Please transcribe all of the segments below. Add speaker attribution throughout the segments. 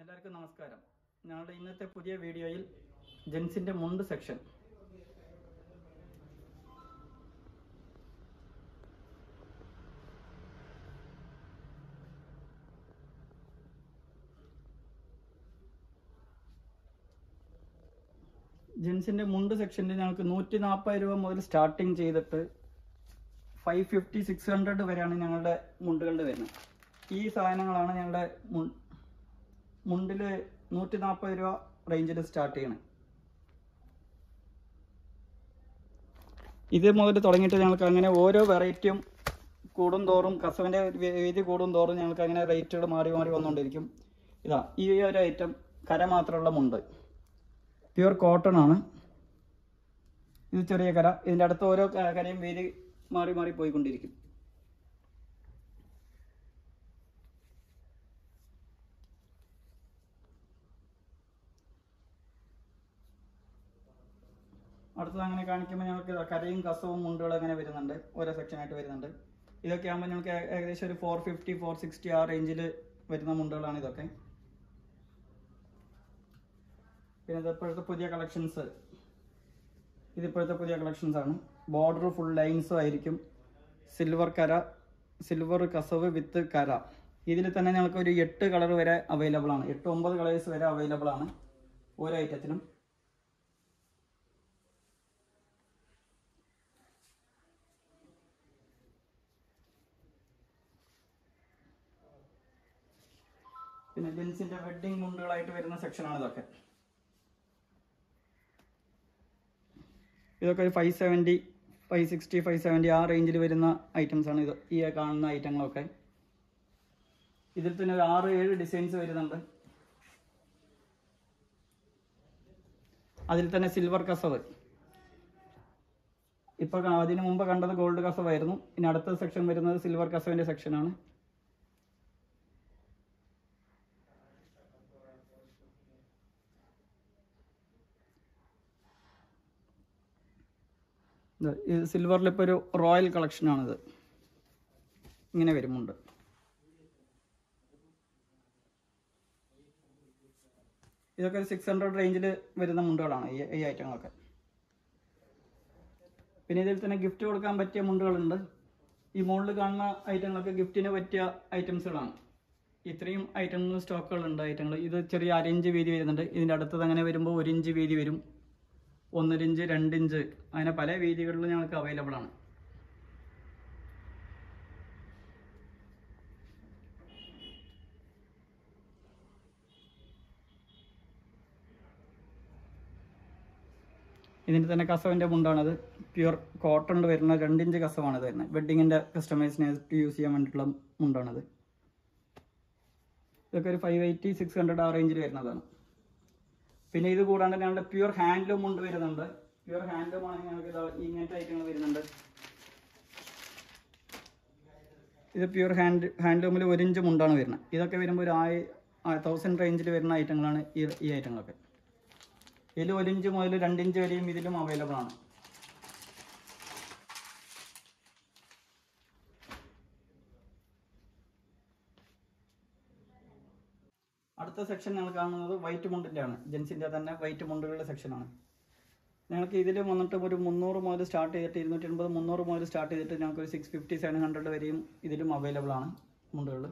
Speaker 1: എല്ലാവർക്കും നമസ്കാരം ഞങ്ങളുടെ ഇന്നത്തെ പുതിയ വീഡിയോയിൽ ജെൻസിന്റെ മുണ്ട് സെക്ഷൻ ജെൻസിന്റെ മുണ്ട് സെക്ഷനിൽ ഞങ്ങൾക്ക് നൂറ്റി നാൽപ്പത് രൂപ മുതൽ സ്റ്റാർട്ടിങ് ചെയ്തിട്ട് ഫൈവ് ഫിഫ്റ്റി സിക്സ് ഹൺഡ്രഡ് വരെയാണ് ഞങ്ങളുടെ മുണ്ടുകളുടെ വരുന്നത് ഈ സാധനങ്ങളാണ് ഞങ്ങളുടെ മുൻ- മുണ്ടില് നൂറ്റി നാൽപ്പത് രൂപ റേഞ്ചിൽ സ്റ്റാർട്ട് ചെയ്യണം ഇത് മുതൽ തുടങ്ങിയിട്ട് ഞങ്ങൾക്ക് അങ്ങനെ ഓരോ വെറൈറ്റിയും കൂടും തോറും കസവിൻ്റെ വീതി കൂടും തോറും ഞങ്ങൾക്ക് അങ്ങനെ റേറ്റുകൾ മാറി മാറി വന്നുകൊണ്ടിരിക്കും ഇതാ ഈ ഒരു ഐറ്റം കര മാത്രമുള്ള മുണ്ട് പ്യുവർ കോട്ടൺ ആണ് ഇത് ചെറിയ കര ഇതിൻ്റെ അടുത്ത ഓരോ ക- കരയും വീതി മാറി മാറി പോയിക്കൊണ്ടിരിക്കും അടുത്തത് അങ്ങനെ കാണിക്കുമ്പോൾ ഞങ്ങൾക്ക് ഇതാ കരയും കസവും മുണ്ടുകളും അങ്ങനെ വരുന്നുണ്ട് ഓരോ സെക്ഷനായിട്ട് വരുന്നുണ്ട് ഇതൊക്കെ ആകുമ്പോൾ ഞങ്ങൾക്ക് ഏ- ഏകദേശം ഒരു ഫോർ ഫിഫ്റ്റി ഫോർ സിക്സ്റ്റി ആ റേഞ്ചിൽ വരുന്ന മുണ്ടുകളാണ് ഇതൊക്കെ പിന്നെ ഇത് ഇപ്പോഴത്തെ പുതിയ കളക്ഷൻസ് ഇതിപ്പോഴത്തെ പുതിയ കളക്ഷൻസ് ആണ് ബോർഡർ ഫുൾ ലൈൻസും ആയിരിക്കും സിൽവർ കര സിൽവർ കസവ് വിത്ത് കര ഇതിൽ തന്നെ ഞങ്ങൾക്ക് ഒരു എട്ട് കളർ വരെ അവൈലബിൾ ആണ് എട്ട് ഒമ്പത് കളേഴ്സ് വരെ അവൈലബിൾ ആണ് ഓരോ ഐറ്റത്തിനും പിന്നെ ജെൻസിന്റെ വെഡിങ് മുണ്ടുകളായിട്ട് വരുന്ന സെക്ഷനാണ് ഇതൊക്കെ ഇതൊക്കെ ഒരു five seventy five sixty five seventy ആ റേഞ്ചിൽ വരുന്ന ഐറ്റംസ് ആണ് ഇത് ഈ കാണുന്ന ഐറ്റങ്ങളൊക്കെ ഇതിൽ തന്നെ ഒരു ആറ് ഏഴ് ഡിസൈൻസ് വരുന്നുണ്ട് അതിൽ തന്നെ സിൽവർ കസവ് ഇപ്പൊ കാ- അതിന് മുമ്പ് കണ്ടത് ഗോൾഡ് കസവായിരുന്നു ഇനി അടുത്ത സെക്ഷൻ വരുന്നത് സിൽവർ കസവിന്റെ സെക്ഷനാണ് ഇത് ഇത് സിൽവറിൽ ഇപ്പോൾ ഒരു റോയൽ കളക്ഷനാണിത് ഇങ്ങനെ വരുമുണ്ട് ഇതൊക്കെ ഒരു സിക്സ് ഹൺഡ്രഡ് റേഞ്ചിൽ വരുന്ന മുണ്ടുകളാണ് ഈ ഈ ഐറ്റങ്ങളൊക്കെ പിന്നെ ഇതിൽ തന്നെ ഗിഫ്റ്റ് കൊടുക്കാൻ പറ്റിയ മുണ്ടുകളുണ്ട് ഈ മുകളിൽ കാണുന്ന ഐറ്റങ്ങളൊക്കെ ഗിഫ്റ്റിന് പറ്റിയ ഐറ്റംസുകളാണ് ഇത്രയും ഐറ്റങ്ങൾ സ്റ്റോക്കുകളുണ്ട് ഐറ്റങ്ങൾ ഇത് ചെറിയ അരയിഞ്ച് വീതി വരുന്നുണ്ട് ഇതിൻ്റെ അടുത്തത് അങ്ങനെ വരുമ്പോൾ ഒരു ഇഞ്ച് വീതി വരും ഒന്നര ഇഞ്ച് രണ്ട് ഇഞ്ച് അങ്ങനെ പല വീതികളിലും ഞങ്ങൾക്ക് അവൈലബിൾ ആണ് ഇതിൻ്റെ തന്നെ കസവിൻ്റെ മുണ്ടാണത് പ്യുർ കോട്ടണിൽ വരുന്ന രണ്ടിഞ്ച് കസവാണ് ഇത് വരുന്നത് വെഡിങ്ങിൻ്റെ കസ്റ്റമേഴ്സിനെ യൂസ് ചെയ്യാൻ വേണ്ടിയിട്ടുള്ള മുണ്ടാണത് ഇതൊക്കെ ഒരു ഫൈവ് എയ്റ്റി സിക്സ് ഹൺഡ്രഡ് ആ റേഞ്ചിൽ വരുന്നതാണ് പിന്നെ ഇത് കൂടാണ്ട് ഞങ്ങളുടെ പ്യുർ ഹാൻഡ്ലൂം മുണ്ട് വരുന്നുണ്ട് പ്യുർ ഹാൻഡ്ലൂം ആണെങ്കിൽ ഞങ്ങൾക്ക് ഇതാ ഇങ്ങനത്തെ ഐറ്റങ്ങൾ വരുന്നുണ്ട് ഇത് പ്യുർ ഹാൻഡ് ഹാൻഡ്ലൂമിൽ ഒരു ഇഞ്ച് മുണ്ടാണ് വരുന്നത് ഇതൊക്കെ വരുമ്പോൾ ഒരു ആയി തൗസൻഡ് റേഞ്ചിൽ വരുന്ന ഐറ്റങ്ങളാണ് ഈ ഈ ഐറ്റങ്ങളൊക്കെ ഇതിൽ ഒരു ഇഞ്ച് മുതൽ രണ്ട് ഇഞ്ച് വരെയും ഇതിലും അവൈലബിൾ ആണ് അടുത്ത സെക്ഷൻ ഞങ്ങൾ കാണുന്നത് വൈറ്റ് മുണ്ടിൻ്റെ ആണ് ജെൻസിൻ്റെ തന്നെ വൈറ്റ് മുണ്ടുകളുടെ സെക്ഷനാണ് ഞങ്ങൾക്ക് ഇതിൽ വന്നിട്ട് ഒരു മുന്നൂറ് മുതൽ സ്റ്റാർട്ട് ചെയ്തിട്ട് ഇരുന്നൂറ്റി എൺപത് മുന്നൂറ് മുതൽ സ്റ്റാർട്ട് ചെയ്തിട്ട് ഞങ്ങൾക്ക് ഒരു സിക്സ് ഫിഫ്റ്റി സെവൻ ഹൺഡ്രഡ് വരെയും ഇതിലും അവൈലബിൾ ആണ് മുണ്ടുകൾ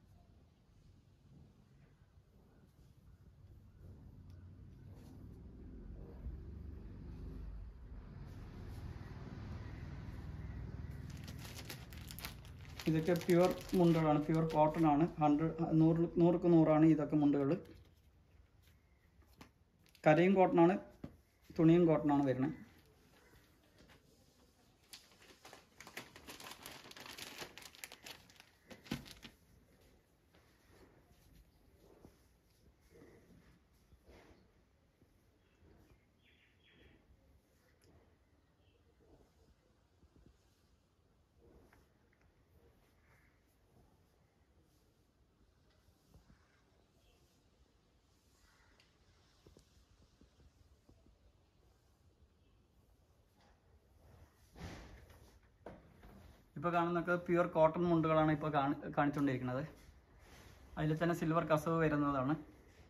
Speaker 1: ഇതൊക്കെ പ്യുവർ മുണ്ടുകളാണ് പ്യുവർ കോട്ടൺ ആണ് ഹൺഡ്രഡ് നൂറ് നൂറുക്ക് നൂറാണ് ഇതൊക്കെ മുണ്ടുകൾ കരയും കോട്ടൺ ആണ് തുണിയും കോട്ടൺ ആണ് വരുന്നത് ഇപ്പോൾ കാണുന്നൊക്കെ പ്യുവർ കോട്ടൺ മുണ്ടുകളാണ് ഇപ്പോൾ കാണി കാണിച്ചുകൊണ്ടിരിക്കുന്നത് അതിൽ തന്നെ സിൽവർ കസവ് വരുന്നതാണ്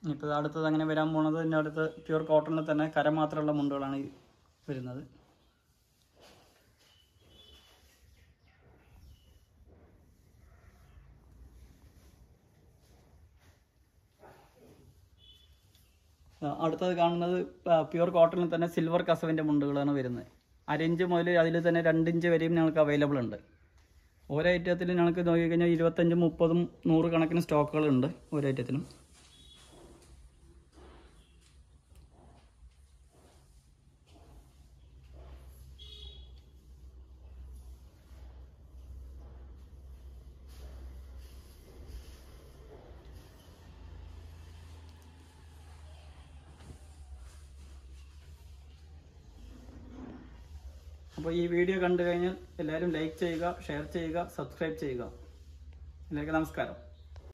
Speaker 1: ഇപ്പോൾ അടുത്തത് അങ്ങനെ വരാൻ പോണത് ഇതിൻ്റെ അടുത്ത് പ്യൂർ കോട്ടണിൽ തന്നെ കര മാത്രമുള്ള മുണ്ടുകളാണ് ഈ വരുന്നത് ആ, അടുത്തത് കാണുന്നത് പ്യൂർ കോട്ടണിൽ തന്നെ സിൽവർ കസവിൻ്റെ മുണ്ടുകളാണ് വരുന്നത് അരയിഞ്ച് മുതൽ അതിൽ തന്നെ രണ്ടിഞ്ച് വരെയും ഞങ്ങൾക്ക് അവൈലബിൾ ഉണ്ട് ഓരോ ഐറ്റത്തിൽ ഞങ്ങൾക്ക് നോക്കിക്കഴിഞ്ഞാൽ ഇരുപത്തഞ്ചും മുപ്പതും നൂറ് കണക്കിന് സ്റ്റോക്കുകളുണ്ട് ഓരോ ഐറ്റത്തിനും അപ്പോൾ ഈ വീഡിയോ കണ്ടു കഴിഞ്ഞാൽ എല്ലാവരും ലൈക്ക് ചെയ്യുക ഷെയർ ചെയ്യുക സബ്സ്ക്രൈബ് ചെയ്യുക എല്ലാവർക്കും നമസ്കാരം